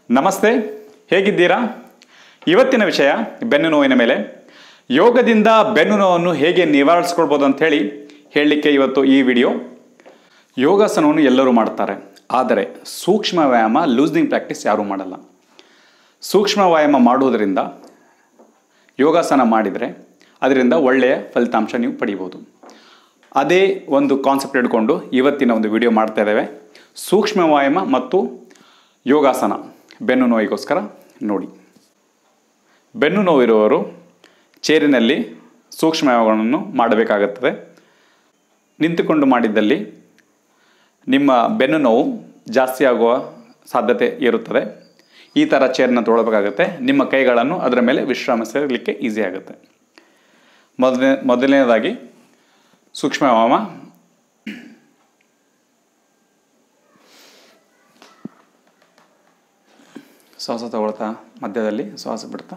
ನಮಸ್ತೆ ಹೇಗಿದ್ದೀರಾ ಇವತ್ತಿನ ವಿಷಯ ಬೆನ್ನು ನೋವಿನ ಮೇಲೆ ಯೋಗದಿಂದ ಬೆನ್ನು ನೋವನ್ನು ಹೇಗೆ ನಿವಾರಿಸ್ಕೊಳ್ಬೋದು ಅಂತ ಹೇಳಿ ಹೇಳಲಿಕ್ಕೆ ಇವತ್ತು ಈ ವಿಡಿಯೋ ಯೋಗಾಸನವನ್ನು ಎಲ್ಲರೂ ಮಾಡ್ತಾರೆ ಆದರೆ ಸೂಕ್ಷ್ಮ ವ್ಯಾಯಾಮ ಲೂಸ್ನಿಂಗ್ ಪ್ರಾಕ್ಟೀಸ್ ಯಾರೂ ಮಾಡಲ್ಲ ಸೂಕ್ಷ್ಮ ವ್ಯಾಯಾಮ ಮಾಡುವುದರಿಂದ ಯೋಗಾಸನ ಮಾಡಿದರೆ ಅದರಿಂದ ಒಳ್ಳೆಯ ಫಲಿತಾಂಶ ನೀವು ಪಡಿಬೋದು ಅದೇ ಒಂದು ಕಾನ್ಸೆಪ್ಟ್ ಹಿಡ್ಕೊಂಡು ಇವತ್ತಿನ ಒಂದು ವಿಡಿಯೋ ಮಾಡ್ತಾ ಇದ್ದೇವೆ ಸೂಕ್ಷ್ಮ ವ್ಯಾಯಾಮ ಮತ್ತು ಯೋಗಾಸನ ಬೆನ್ನು ನೋವಿಗೋಸ್ಕರ ನೋಡಿ ಬೆನ್ನು ನೋವಿರುವವರು ಚೇರಿನಲ್ಲಿ ಸೂಕ್ಷ್ಮ ವ್ಯಾಯಾಮಗಳನ್ನು ಮಾಡಬೇಕಾಗುತ್ತದೆ ನಿಂತುಕೊಂಡು ಮಾಡಿದ್ದಲ್ಲಿ ನಿಮ್ಮ ಬೆನ್ನು ನೋವು ಜಾಸ್ತಿ ಆಗುವ ಸಾಧ್ಯತೆ ಇರುತ್ತದೆ ಈ ಥರ ಚೇರ್ನ ತೊಗೊಳ್ಬೇಕಾಗುತ್ತೆ ನಿಮ್ಮ ಕೈಗಳನ್ನು ಅದರ ಮೇಲೆ ವಿಶ್ರಾಮಿಸಲಿಕ್ಕೆ ಈಸಿ ಆಗುತ್ತೆ ಮೊದಲನೇ ಮೊದಲನೇದಾಗಿ ಸೂಕ್ಷ್ಮ ವ್ಯಾಯಾಮ ಶ್ವಾಸ ತಗೊಳ್ತಾ ಮಧ್ಯದಲ್ಲಿ ಶ್ವಾಸ ಬಿಡ್ತಾ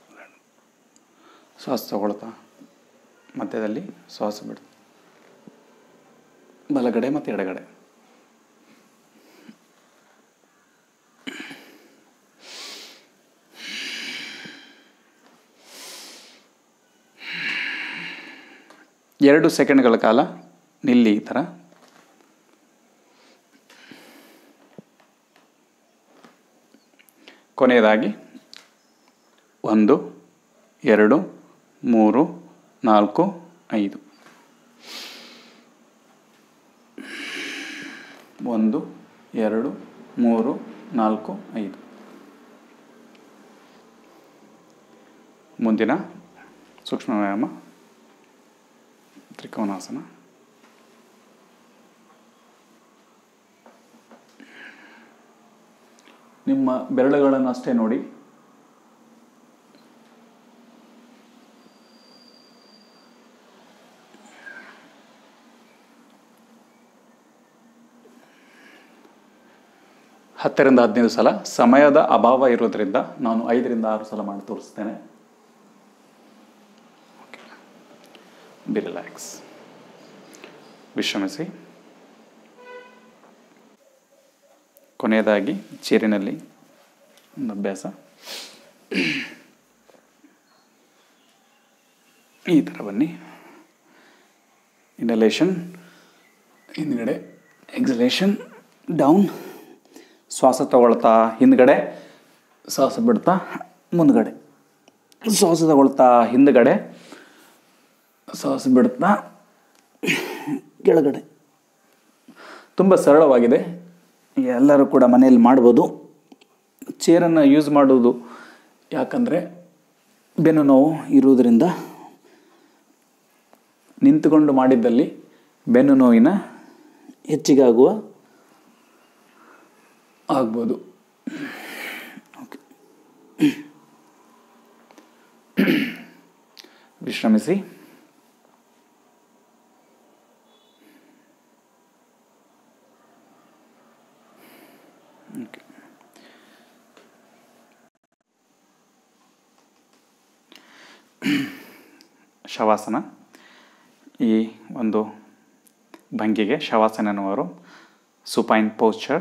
ಶ್ವಾಸ ತಗೊಳ್ತಾ ಮಧ್ಯದಲ್ಲಿ ಶ್ವಾಸ ಬಿಡ್ತಾ ಬಲಗಡೆ ಮತ್ತು ಎಡಗಡೆ ಎರಡು ಸೆಕೆಂಡ್ಗಳ ಕಾಲ ನಿಲ್ಲಿ ಈ ಥರ ಕೊನೆಯದಾಗಿ ಒಂದು ಎರಡು ಮೂರು ನಾಲ್ಕು ಐದು ಒಂದು ಎರಡು ಮೂರು ನಾಲ್ಕು ಐದು ಮುಂದಿನ ಸೂಕ್ಷ್ಮ ವ್ಯಾಯಾಮ ತ್ರಿಕೋನಾಸನ ನಿಮ್ಮ ಬೆರಳುಗಳನ್ನು ಅಷ್ಟೇ ನೋಡಿ ಹತ್ತರಿಂದ ಹದಿನೈದು ಸಲ ಸಮಯದ ಅಭಾವ ಇರೋದ್ರಿಂದ ನಾನು ಐದರಿಂದ ಆರು ಸಲ ಮಾಡಿ ತೋರಿಸ್ತೇನೆ ಬಿ ರಿಲ್ಯಾಕ್ಸ್ ವಿಶ್ರಮಿಸಿ ಕೊನೆಯದಾಗಿ ಚೇರಿನಲ್ಲಿ ಒಂದು ಅಭ್ಯಾಸ ಈ ಥರ ಬನ್ನಿ ಇನಲೇಷನ್ ಹಿಂದ್ಗಡೆ ಎಕ್ಸಲೇಷನ್ ಡೌನ್ ಶ್ವಾಸ ತಗೊಳ್ತಾ ಹಿಂದ್ಗಡೆ ಶ್ವಾಸ ಬಿಡ್ತಾ ಮುಂದ್ಗಡೆ ಶ್ವಾಸ ತಗೊಳ್ತಾ ಹಿಂದ್ಗಡೆ ಶ್ವಾಸ ಬಿಡ್ತಾ ಕೆಳಗಡೆ ತುಂಬ ಸರಳವಾಗಿದೆ ಎಲ್ಲರೂ ಕೂಡ ಮನೆಯಲ್ಲಿ ಮಾಡ್ಬೋದು ಚೇರನ್ನು ಯೂಸ್ ಮಾಡುವುದು ಯಾಕಂದರೆ ಬೆನ್ನು ನೋವು ಇರುವುದರಿಂದ ನಿಂತುಕೊಂಡು ಮಾಡಿದ್ದಲ್ಲಿ ಬೆನ್ನು ನೋವಿನ ಹೆಚ್ಚಿಗೆ ಆಗುವ ಆಗ್ಬೋದು ಓಕೆ ವಿಶ್ರಮಿಸಿ ಓಕೆ ಶವಾಸನ ಈ ಒಂದು ಭಂಗಿಗೆ ಶವಾಸನ ಅನ್ನುವರು ಸುಪೈನ್ ಪೋಸ್ಚರ್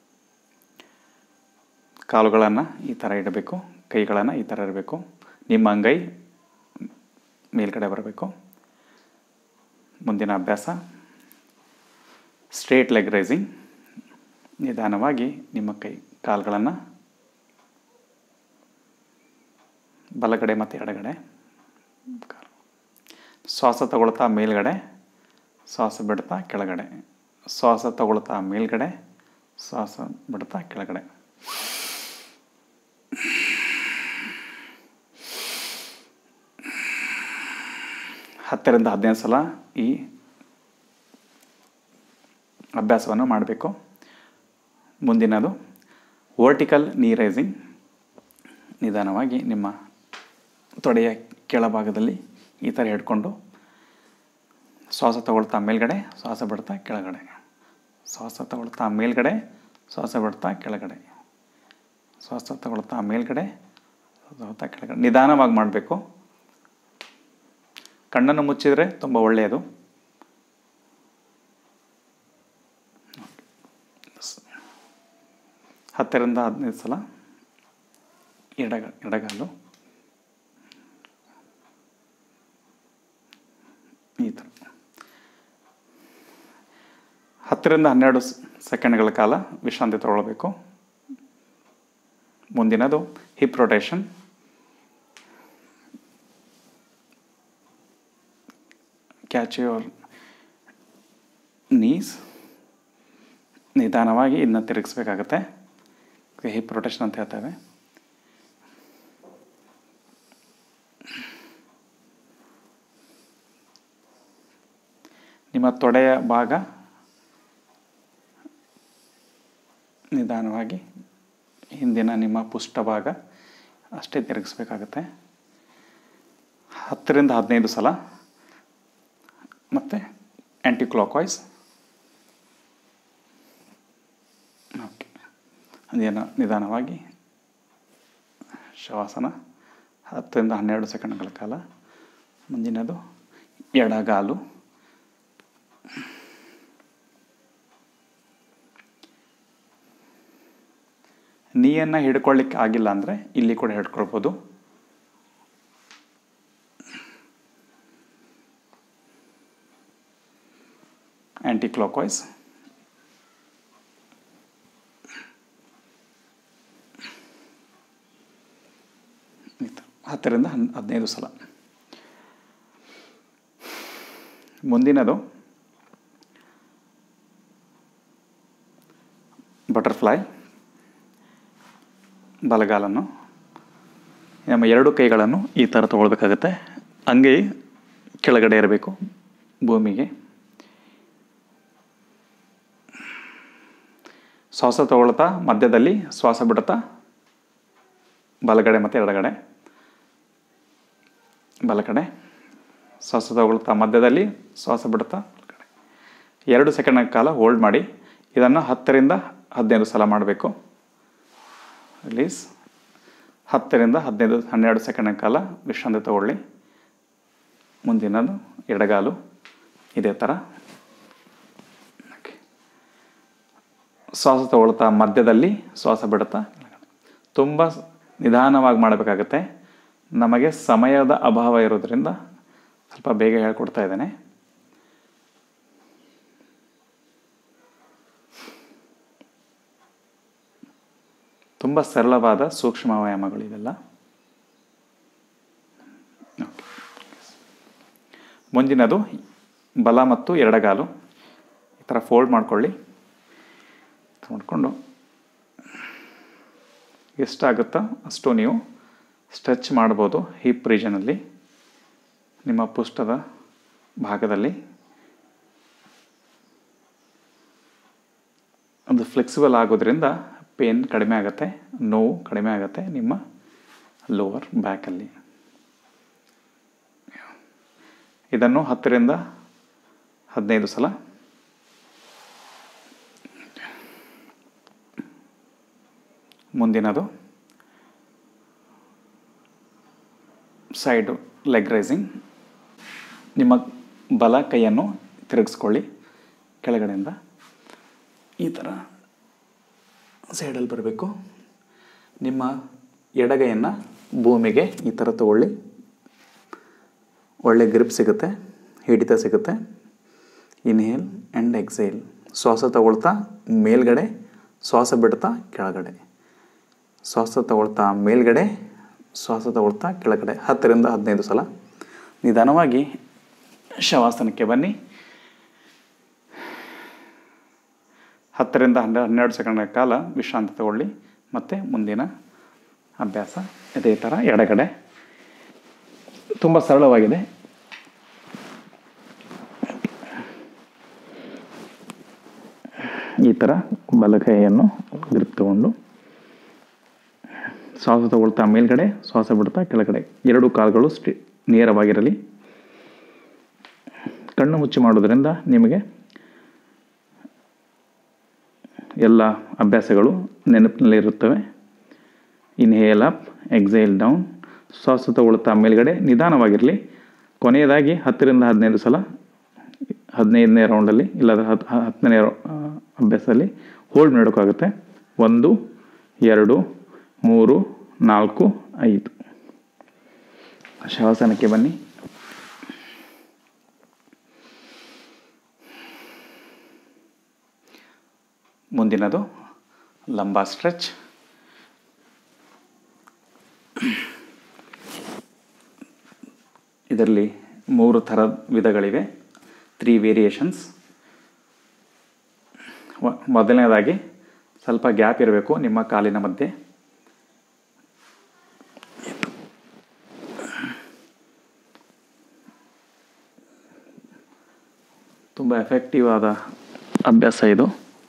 ಕಾಲುಗಳನ್ನು ಈ ಥರ ಇಡಬೇಕು ಕೈಗಳನ್ನು ಈ ಥರ ಇರಬೇಕು ನಿಮ್ಮ ಅಂಗೈ ಮೇಲ್ಗಡೆ ಬರಬೇಕು ಮುಂದಿನ ಅಭ್ಯಾಸ ಸ್ಟ್ರೇಟ್ ಲೆಗ್ ರೈಸಿಂಗ್ ನಿಧಾನವಾಗಿ ನಿಮ್ಮ ಕೈ ಕಾಲುಗಳನ್ನು ಬಲಗಡೆ ಮತ್ತು ಎಡಗಡೆ ಶ್ವಾಸ ತಗೊಳ್ತಾ ಮೇಲ್ಗಡೆ ಶ್ವಾಸ ಬಿಡ್ತಾ ಕೆಳಗಡೆ ಶ್ವಾಸ ತಗೊಳ್ತಾ ಮೇಲ್ಗಡೆ ಶ್ವಾಸ ಬಿಡ್ತಾ ಕೆಳಗಡೆ ಹತ್ತರಿಂದ ಹದಿನೈದು ಸಲ ಈ ಅಭ್ಯಾಸವನ್ನು ಮಾಡಬೇಕು ಮುಂದಿನದು ವರ್ಟಿಕಲ್ ನೀ ರೈಸಿಂಗ್ ನಿಧಾನವಾಗಿ ನಿಮ್ಮ ತೊಡೆಯ ಕೆಳಭಾಗದಲ್ಲಿ ಈ ಥರ ಹಿಡ್ಕೊಂಡು ಶ್ವಾಸ ತಗೊಳ್ತಾ ಮೇಲ್ಗಡೆ ಶ್ವಾಸ ಬಿಡ್ತಾ ಕೆಳಗಡೆ ಶ್ವಾಸ ತಗೊಳ್ತಾ ಮೇಲ್ಗಡೆ ಶ್ವಾಸ ಬಿಡ್ತಾ ಕೆಳಗಡೆ ಶ್ವಾಸ ತಗೊಳ್ತಾ ಮೇಲ್ಗಡೆ ಶ್ವಾಸ ಕೆಳಗಡೆ ನಿಧಾನವಾಗಿ ಮಾಡಬೇಕು ಕಣ್ಣನ್ನು ಮುಚ್ಚಿದರೆ ತುಂಬ ಒಳ್ಳೆಯದು ಹತ್ತರಿಂದ ಹದಿನೈದು ಸಲ ಎಡಗ ಎಡಗಾಲು ಈ ಥರ ಹತ್ತರಿಂದ ಹನ್ನೆರಡು ಸ್- ಸೆಕೆಂಡ್ಗಳ ಕಾಲ ವಿಶ್ರಾಂತಿ ತಗೊಳ್ಬೇಕು ಮುಂದಿನದು hip rotation catch your knees ನಿಧಾನವಾಗಿ ಇದನ್ನ ತಿರುಗಿಸ್ಬೇಕಾಗತ್ತೆ ಹಿಪ್ ರೊಟೇಷನ್ ಅಂತ ಹೇಳ್ತೇವೆ ನಿಮ್ಮ ತೊಡೆಯ ಭಾಗ ನಿಧಾನವಾಗಿ ಹಿಂದಿನ ನಿಮ್ಮ ಪುಷ್ಟ ಭಾಗ ಅಷ್ಟೇ ತಿರುಗಿಸ್ಬೇಕಾಗತ್ತೆ ಹತ್ತರಿಂದ ಹದಿನೈದು ಸಲ ಮತ್ತು ಆ್ಯಂಟಿ ಕ್ಲಾಕ್ ವೈಸ್ ಓಕೆ ಅದೇನು ನಿಧಾನವಾಗಿ ಶವಾಸನ ಹತ್ತರಿಂದ ಹನ್ನೆರಡು ಸೆಕೆಂಡ್ಗಳ ಕಾಲ ಮುಂದಿನದು ಎಡಗಾಲು ನೀಯನ್ನು ಹಿಡ್ಕೊಳ್ಳಿಕ್ಕೆ ಆಗಿಲ್ಲ ಅಂದರೆ ಇಲ್ಲಿ ಕೂಡ ಹಿಡ್ಕೊಳ್ಬೋದು ಆ್ಯಂಟಿ ಕ್ಲಾಕ್ ವೈಸ್ ಹತ್ತರಿಂದ ಹನ್ ಹದಿನೈದು ಸಲ ಮುಂದಿನದು ಬಟರ್ಫ್ಲೈ ಬಲಗಾಲನ್ನು ನಮ್ಮ ಎರಡು ಕೈಗಳನ್ನು ಈ ಥರ ತೊಗೊಳ್ಬೇಕಾಗತ್ತೆ ಅಂಗೈ ಕೆಳಗಡೆ ಇರಬೇಕು ಭೂಮಿಗೆ ಶ್ವಾಸ ತಗೊಳ್ತಾ ಮಧ್ಯದಲ್ಲಿ ಶ್ವಾಸ ಬಿಡುತ್ತಾ ಬಲಗಡೆ ಮತ್ತು ಎಡಗಡೆ ಬಲಗಡೆ ಶ್ವಾಸ ತಗೊಳ್ತಾ ಮಧ್ಯದಲ್ಲಿ ಶ್ವಾಸ ಬಿಡುತ್ತಾ ಬಲಗಡೆ ಎರಡು ಸೆಕೆಂಡ್ ಕಾಲ ಹೋಲ್ಡ್ ಮಾಡಿ ಇದನ್ನು ಹತ್ತರಿಂದ ಹದಿನೈದು ಸಲ ಮಾಡಬೇಕು ರಿಲೀಸ್ ಹತ್ತರಿಂದ ಹದಿನೈದು ಹನ್ನೆರಡು ಸೆಕೆಂಡ್ ಕಾಲ ವಿಶ್ರಾಂತಿ ತಗೊಳ್ಳಿ ಮುಂದಿನದು ಎಡಗಾಲು ಇದೇ ಥರ ಓಕೆ ಶ್ವಾಸ ತಗೊಳ್ತಾ ಮಧ್ಯದಲ್ಲಿ ಶ್ವಾಸ ಬಿಡುತ್ತಾ ತುಂಬ ನಿಧಾನವಾಗಿ ಮಾಡಬೇಕಾಗತ್ತೆ ನಮಗೆ ಸಮಯದ ಅಭಾವ ಇರೋದ್ರಿಂದ ಸ್ವಲ್ಪ ಬೇಗ ಹೇಳ್ಕೊಡ್ತಾ ಇದ್ದೇನೆ ತುಂಬ ಸರಳವಾದ ಸೂಕ್ಷ್ಮ ವ್ಯಾಯಾಮಗಳು ಇವೆಲ್ಲ ಓಕೆ. ಮುಂದಿನದು ಬಲ ಮತ್ತು ಎಡಗಾಲು ಈ ಥರ ಫೋಲ್ಡ್ ಮಾಡ್ಕೊಳ್ಳಿ ಮಾಡಿಕೊಂಡು ಎಷ್ಟಾಗುತ್ತೋ ಅಷ್ಟು ನೀವು ಸ್ಟ್ರೆಚ್ ಮಾಡ್ಬೋದು ಹಿಪ್ ರೀಜನಲ್ಲಿ ನಿಮ್ಮ ಪುಷ್ಟದ ಭಾಗದಲ್ಲಿ ಅದು ಫ್ಲೆಕ್ಸಿಬಲ್ ಆಗೋದ್ರಿಂದ ಪೇನ್ ಕಡಿಮೆ ಆಗುತ್ತೆ ನೋವು ಕಡಿಮೆ ಆಗುತ್ತೆ ನಿಮ್ಮ ಲೋವರ್ ಬ್ಯಾಕಲ್ಲಿ ಇದನ್ನು ಹತ್ತರಿಂದ ಹದಿನೈದು ಸಲ ಮುಂದಿನದು ಸೈಡು ಲೆಗ್ ರೈಸಿಂಗ್ ನಿಮ್ಮ ಬಲ ಕೈಯನ್ನು ತಿರುಗಿಸ್ಕೊಳ್ಳಿ ಕೆಳಗಡೆಯಿಂದ ಈ ಥರ ಸೈಡಲ್ಲಿ ಬರಬೇಕು ನಿಮ್ಮ ಎಡಗೈಯನ್ನು ಭೂಮಿಗೆ ಈ ಥರ ತಗೊಳ್ಳಿ ಒಳ್ಳೆ ಗ್ರಿಪ್ ಸಿಗುತ್ತೆ ಹಿಡಿತ ಸಿಗುತ್ತೆ ಇನ್ಹೇಲ್ ಆ್ಯಂಡ್ ಎಕ್ಸೇಲ್ ಶ್ವಾಸ ತಗೊಳ್ತಾ ಮೇಲ್ಗಡೆ ಶ್ವಾಸ ಬಿಡ್ತಾ ಕೆಳಗಡೆ ಶ್ವಾಸ ತಗೊಳ್ತಾ ಮೇಲ್ಗಡೆ ಶ್ವಾಸ ತಗೊಳ್ತಾ ಕೆಳಗಡೆ ಹತ್ತರಿಂದ ಹದಿನೈದು ಸಲ ನಿಧಾನವಾಗಿ ಶವಾಸನಕ್ಕೆ ಬನ್ನಿ ಹತ್ತರಿಂದ ಹನ್ನೆರಡು ಹನ್ನೆರಡು ಸೆಕೆಂಡ್ ಕಾಲ ವಿಶ್ರಾಂತಿ ತಗೊಳ್ಳಿ ಮತ್ತು ಮುಂದಿನ ಅಭ್ಯಾಸ ಇದೇ ಥರ ಎಡಗಡೆ ತುಂಬ ಸರಳವಾಗಿದೆ ಈ ಥರ ಬಲಕೈಯನ್ನು ಗ್ರಿಪ್ ತಗೊಂಡು ಶ್ವಾಸ ತಗೊಳ್ತಾ ಮೇಲ್ಗಡೆ ಶ್ವಾಸ ಬಿಡ್ತಾ ಕೆಳಗಡೆ ಎರಡು ಕಾಲುಗಳು ಸ್ಟಿ ನೇರವಾಗಿರಲಿ ಕಣ್ಣು ಮುಚ್ಚಿ ಮಾಡೋದ್ರಿಂದ ನಿಮಗೆ ಎಲ್ಲ ಅಭ್ಯಾಸಗಳು ನೆನಪಿನಲ್ಲಿರುತ್ತವೆ ಇನ್ಹೇಲ್ ಅಪ್ ಎಕ್ಸೇಲ್ ಡೌನ್ ಶ್ವಾಸ ತಗೊಳ್ತಾ ಮೇಲ್ಗಡೆ ನಿಧಾನವಾಗಿರಲಿ ಕೊನೆಯದಾಗಿ ಹತ್ತರಿಂದ ಹದಿನೈದು ಸಲ ಹದಿನೈದನೇ ರೌಂಡಲ್ಲಿ ಇಲ್ಲಾಂದರೆ ಹತ್ತು ಹತ್ತನೇ ಅಭ್ಯಾಸದಲ್ಲಿ ಹೋಲ್ಡ್ ಮಾಡೋಕ್ಕಾಗುತ್ತೆ ಒಂದು ಎರಡು ಮೂರು ನಾಲ್ಕು ಐದು ಶವಾಸನಕ್ಕೆ ಬನ್ನಿ ಮುಂದಿನದು ಲಂಬಾ ಸ್ಟ್ರೆಚ್ ಇದರಲ್ಲಿ ಮೂರು ಥರ ವಿಧಗಳಿವೆ ತ್ರೀ ವೇರಿಯೇಷನ್ಸ್ ಮೊದಲನೇದಾಗಿ ಸ್ವಲ್ಪ ಗ್ಯಾಪ್ ಇರಬೇಕು ನಿಮ್ಮ ಕಾಲಿನ ಮಧ್ಯೆ ತುಂಬ ಎಫೆಕ್ಟಿವ್ ಆದ ಅಭ್ಯಾಸ ಇದು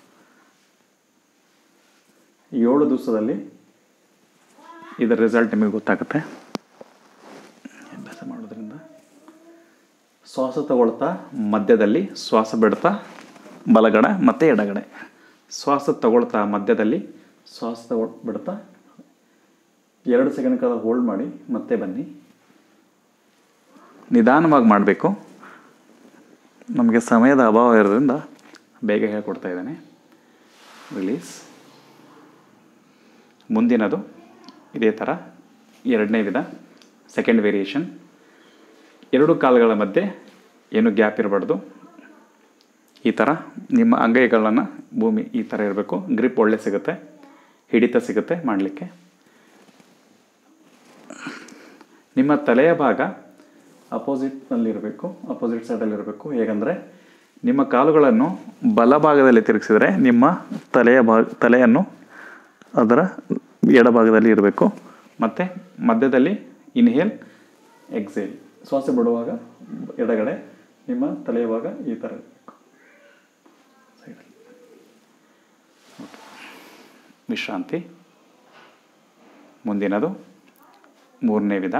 ಏಳು ದಿವಸದಲ್ಲಿ ಇದರ ರಿಸಲ್ಟ್ ನಿಮಗೆ ಗೊತ್ತಾಗುತ್ತೆ ಅಭ್ಯಾಸ ಮಾಡೋದ್ರಿಂದ ಶ್ವಾಸ ತಗೊಳ್ತಾ ಮಧ್ಯದಲ್ಲಿ ಶ್ವಾಸ ಬಿಡ್ತಾ ಬಲಗಡೆ ಮತ್ತು ಎಡಗಡೆ ಶ್ವಾಸ ತಗೊಳ್ತಾ ಮಧ್ಯದಲ್ಲಿ ಶ್ವಾಸ ತಗೊಳ್ ಬಿಡ್ತಾ ಎರಡು ಸೆಕೆಂಡ್ ಕಾಲ ಹೋಲ್ಡ್ ಮಾಡಿ ಮತ್ತೆ ಬನ್ನಿ ನಿಧಾನವಾಗಿ ಮಾಡಬೇಕು ನಮಗೆ ಸಮಯದ ಅಭಾವ ಇರೋದ್ರಿಂದ ಬೇಗ ಹೇಳ್ಕೊಡ್ತಾ ಇದ್ದೇನೆ ರಿಲೀಸ್ ಮುಂದಿನದು ಇದೇ ಥರ ಎರಡನೇ ವಿಧ ಸೆಕೆಂಡ್ ವೇರಿಯೇಷನ್ ಎರಡು ಕಾಲುಗಳ ಮಧ್ಯೆ ಏನು ಗ್ಯಾಪ್ ಇರಬಾರ್ದು ಈ ಥರ ನಿಮ್ಮ ಅಂಗೈಗಳನ್ನು ಭೂಮಿ ಈ ಥರ ಇರಬೇಕು ಗ್ರಿಪ್ ಒಳ್ಳೆ ಸಿಗುತ್ತೆ ಹಿಡಿತ ಸಿಗುತ್ತೆ ಮಾಡಲಿಕ್ಕೆ ನಿಮ್ಮ ತಲೆಯ ಭಾಗ ಅಪೋಸಿಟ್ನಲ್ಲಿರಬೇಕು ಅಪೋಸಿಟ್ ಸೈಡಲ್ಲಿರಬೇಕು ಹೇಗೆಂದರೆ ನಿಮ್ಮ ಕಾಲುಗಳನ್ನು ಬಲಭಾಗದಲ್ಲಿ ತಿರುಗಿಸಿದರೆ ನಿಮ್ಮ ತಲೆಯ ಭಾಗ ತಲೆಯನ್ನು ಅದರ ಎಡಭಾಗದಲ್ಲಿ ಇರಬೇಕು ಮತ್ತು ಮಧ್ಯದಲ್ಲಿ ಇನ್ಹೇಲ್ ಎಕ್ಸೇಲ್ ಶ್ವಾಸ ಬಿಡುವಾಗ ಎಡಗಡೆ ನಿಮ್ಮ ತಲೆಯ ಭಾಗ ಈ ಥರ ಇರಬೇಕು ಸೈಡಲ್ಲಿ ವಿಶ್ರಾಂತಿ ಮುಂದಿನದು ಮೂರನೇ ವಿಧ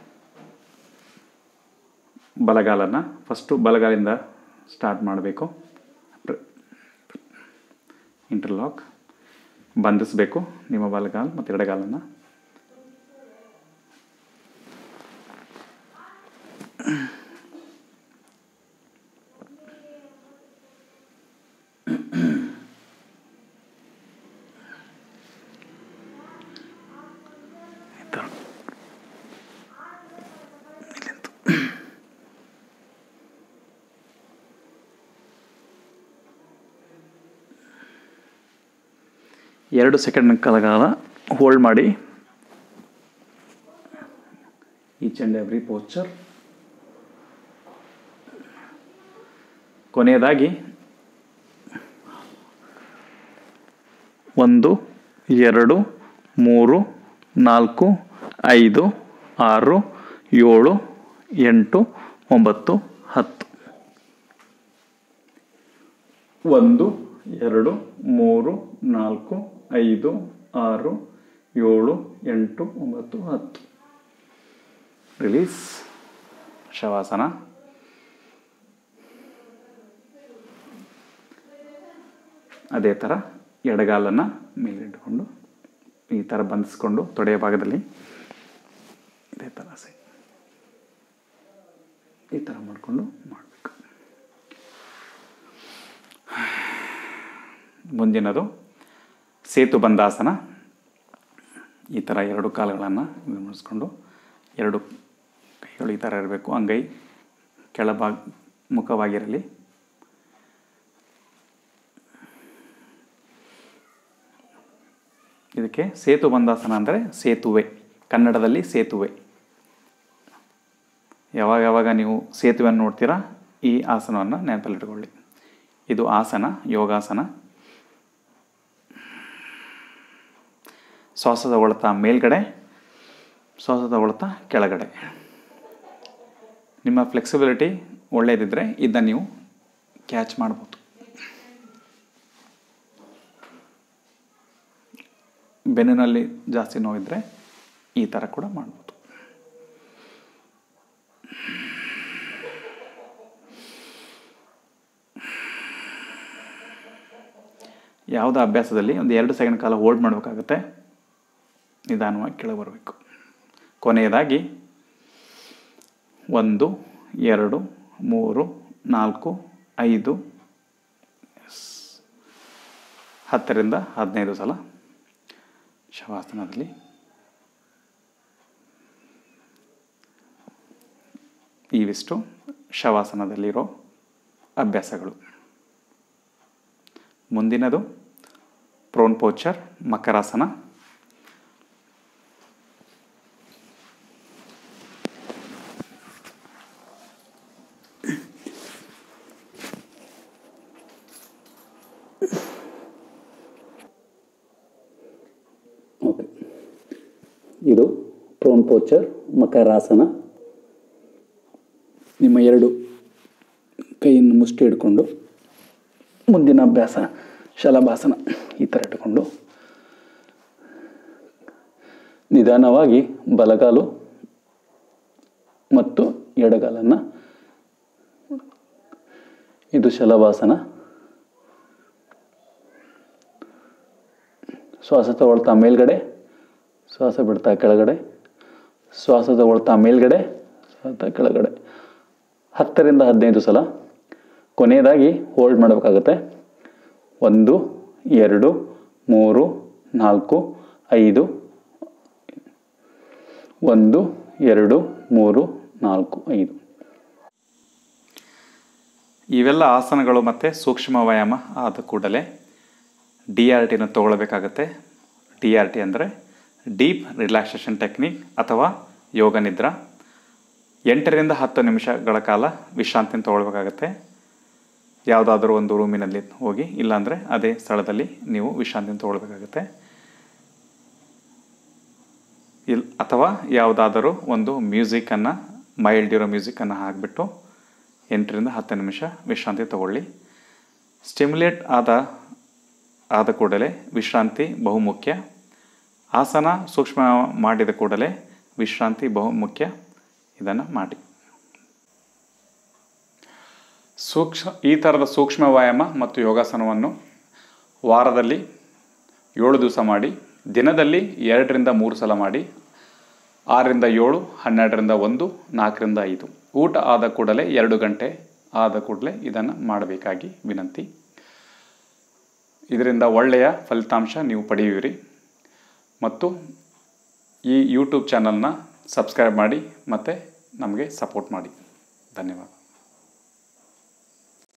ಬಲಗಾಲನ್ನು ಫಸ್ಟು ಬಲಗಾಲಿಂದ ಸ್ಟಾರ್ಟ್ ಮಾಡಬೇಕು ಇಂಟರ್ಲಾಕ್ ಬಂಧಿಸಬೇಕು ನಿಮ್ಮ ಬಲಗಾಲ್ ಮತ್ತು ಎಡಗಾಲನ್ನು ಈ ಥರ. ಇಲ್ಲಿಂದ. ಎರಡು ಸೆಕೆಂಡ್ ಕಾಲ ಹೋಲ್ಡ್ ಮಾಡಿ ಈಚ್ ಆ್ಯಂಡ್ ಎವ್ರಿ ಪೋಸ್ಚರ್ ಕೊನೆಯದಾಗಿ ಒಂದು ಎರಡು ಮೂರು ನಾಲ್ಕು ಐದು ಆರು ಏಳು ಎಂಟು ಒಂಬತ್ತು ಹತ್ತು ಒಂದು ಎರಡು ಮೂರು ನಾಲ್ಕು ಐದು ಆರು ಏಳು ಎಂಟು ಒಂಬತ್ತು ಹತ್ತು ರಿಲೀಸ್ ಶವಾಸನ ಅದೇ ಥರ ಎಡಗಾಲನ್ನು ಮೇಲಿಟ್ಟುಕೊಂಡು ಈ ಥರ ಬಂಧಿಸ್ಕೊಂಡು ತೊಡೆಯ ಭಾಗದಲ್ಲಿ ಇದೇ ಥರ ಸೈ ಈ ಥರ ಮಾಡಿಕೊಂಡು ಮಾಡಬೇಕು ಮುಂದಿನದು ಸೇತು ಬಂದಾಸನ ಈ ಥರ ಎರಡು ಕಾಲುಗಳನ್ನು ನಿರ್ಮಿಸ್ಕೊಂಡು ಎರಡು ಕೈಗಳು ಈ ಥರ ಇರಬೇಕು ಅಂಗೈ ಕೆಳಭಾಗ ಮುಖವಾಗಿರಲಿ ಇದಕ್ಕೆ ಸೇತು ಬಂದಾಸನ ಅಂದರೆ ಸೇತುವೆ ಕನ್ನಡದಲ್ಲಿ ಸೇತುವೆ ಯಾವಾಗ ಯಾವಾಗ ನೀವು ಸೇತುವೆಯನ್ನು ನೋಡ್ತೀರಾ ಈ ಆಸನವನ್ನು ನೆನಪಲ್ಲಿಟ್ಕೊಳ್ಳಿ ಇದು ಆಸನ ಯೋಗಾಸನ ಶ್ವಾಸ ತಗೊಳ್ತಾ ಮೇಲ್ಗಡೆ ಶ್ವಾಸ ತಗೊಳ್ತಾ ಕೆಳಗಡೆ ನಿಮ್ಮ ಫ್ಲೆಕ್ಸಿಬಿಲಿಟಿ ಒಳ್ಳೆಯದಿದ್ದರೆ ಇದನ್ನು ನೀವು ಕ್ಯಾಚ್ ಮಾಡ್ಬೋದು ಬೆನ್ನಿನಲ್ಲಿ ಜಾಸ್ತಿ ನೋವಿದ್ರೆ ಈ ಥರ ಕೂಡ ಮಾಡ್ಬೋದು ಯಾವುದೇ ಅಭ್ಯಾಸದಲ್ಲಿ ಒಂದು ಎರಡು ಸೆಕೆಂಡ್ ಕಾಲ ಹೋಲ್ಡ್ ಮಾಡಬೇಕಾಗುತ್ತೆ ನಿಧಾನವಾಗಿ ಕೆಳಗೆ ಬರಬೇಕು ಕೊನೆಯದಾಗಿ ಒಂದು ಎರಡು ಮೂರು ನಾಲ್ಕು ಐದು ಹತ್ತರಿಂದ ಹದಿನೈದು ಸಲ ಶವಾಸನದಲ್ಲಿ ಇವಿಷ್ಟು ಶವಾಸನದಲ್ಲಿರೋ ಅಭ್ಯಾಸಗಳು ಮುಂದಿನದು ಪ್ರೋನ್ ಪೋಚರ್ ಮಕರಾಸನ ಓಕೆ ಇದು ಪ್ರೋನ್ ಪೋಚರ್ ಮಕರಾಸನ ನಿಮ್ಮ ಎರಡು ಕೈಯನ್ನು ಮುಷ್ಟಿ ಹಿಡ್ಕೊಂಡು ಮುಂದಿನ ಅಭ್ಯಾಸ ಶಲಭಾಸನ ಈ ಥರ ಇಟ್ಕೊಂಡು ನಿಧಾನವಾಗಿ ಬಲಗಾಲು ಮತ್ತು ಎಡಗಾಲನ್ನು ಇದು ಶಲಭಾಸನ ಶ್ವಾಸ ತಗೊಳ್ತಾ ಮೇಲ್ಗಡೆ ಶ್ವಾಸ ಬಿಡ್ತಾ ಕೆಳಗಡೆ ಶ್ವಾಸ ತಗೊಳ್ತಾ ಮೇಲ್ಗಡೆ ಶ್ವಾಸ ಕೆಳಗಡೆ ಹತ್ತರಿಂದ ಹದಿನೈದು ಸಲ ಕೊನೆಯದಾಗಿ ಹೋಲ್ಡ್ ಮಾಡಬೇಕಾಗತ್ತೆ ಒಂದು ಎರಡು ಮೂರು ನಾಲ್ಕು ಐದು ಒಂದು ಎರಡು ಮೂರು ನಾಲ್ಕು ಐದು ಇವೆಲ್ಲ ಆಸನಗಳು ಮತ್ತು ಸೂಕ್ಷ್ಮ ವ್ಯಾಯಾಮ ಆದ ಕೂಡಲೇ ಡಿ ಆರ್ ಟಿನ ತೊಗೊಳ್ಬೇಕಾಗತ್ತೆ ಡಿ ಆರ್ ಟಿ ಅಂದರೆ ಡೀಪ್ ರಿಲ್ಯಾಕ್ಸೇಷನ್ ಟೆಕ್ನಿಕ್ ಅಥವಾ ಯೋಗ ನಿದ್ರಾ ಎಂಟರಿಂದ ಹತ್ತು ನಿಮಿಷಗಳ ಕಾಲ ವಿಶ್ರಾಂತಿನ ತೊಗೊಳ್ಬೇಕಾಗತ್ತೆ ಯಾವುದಾದ್ರೂ ಒಂದು ರೂಮಿನಲ್ಲಿ ಹೋಗಿ ಇಲ್ಲಾಂದರೆ ಅದೇ ಸ್ಥಳದಲ್ಲಿ ನೀವು ವಿಶ್ರಾಂತಿನ ತೊಗೊಳ್ಬೇಕಾಗತ್ತೆ ಇಲ್ ಅಥವಾ ಯಾವುದಾದರೂ ಒಂದು ಮ್ಯೂಸಿಕನ್ನು ಮೈಲ್ಡ್ ಇರೋ ಮ್ಯೂಸಿಕನ್ನು ಹಾಕಿಬಿಟ್ಟು ಎಂಟರಿಂದ ಹತ್ತು ನಿಮಿಷ ವಿಶ್ರಾಂತಿ ತಗೊಳ್ಳಿ ಸ್ಟಿಮ್ಯುಲೇಟ್ ಆದ ಆದ ಕೂಡಲೇ ವಿಶ್ರಾಂತಿ ಬಹುಮುಖ್ಯ ಆಸನ ಸೂಕ್ಷ್ಮ ಮಾಡಿದ ಕೂಡಲೇ ವಿಶ್ರಾಂತಿ ಬಹುಮುಖ್ಯ ಇದನ್ನು ಮಾಡಿ ಸೂಕ್ಷ್ಮ ಈ ಥರದ ಸೂಕ್ಷ್ಮ ವ್ಯಾಯಾಮ ಮತ್ತು ಯೋಗಾಸನವನ್ನು ವಾರದಲ್ಲಿ ಏಳು ದಿವಸ ಮಾಡಿ ದಿನದಲ್ಲಿ ಎರಡರಿಂದ ಮೂರು ಸಲ ಮಾಡಿ ಆರರಿಂದ ಏಳು ಹನ್ನೆರಡರಿಂದ ಒಂದು ನಾಲ್ಕರಿಂದ ಐದು ಊಟ ಆದ ಕೂಡಲೇ ಎರಡು ಗಂಟೆ ಆದ ಕೂಡಲೇ ಇದನ್ನು ಮಾಡಬೇಕಾಗಿ ವಿನಂತಿ ಇದರಿಂದ ಒಳ್ಳೆಯ ಫಲಿತಾಂಶ ನೀವು ಪಡೆಯುವಿರಿ ಮತ್ತು ಈ ಯೂಟ್ಯೂಬ್ ಚಾನಲ್ನ ಸಬ್ಸ್ಕ್ರೈಬ್ ಮಾಡಿ ಮತ್ತು ನಮಗೆ ಸಪೋರ್ಟ್ ಮಾಡಿ ಧನ್ಯವಾದ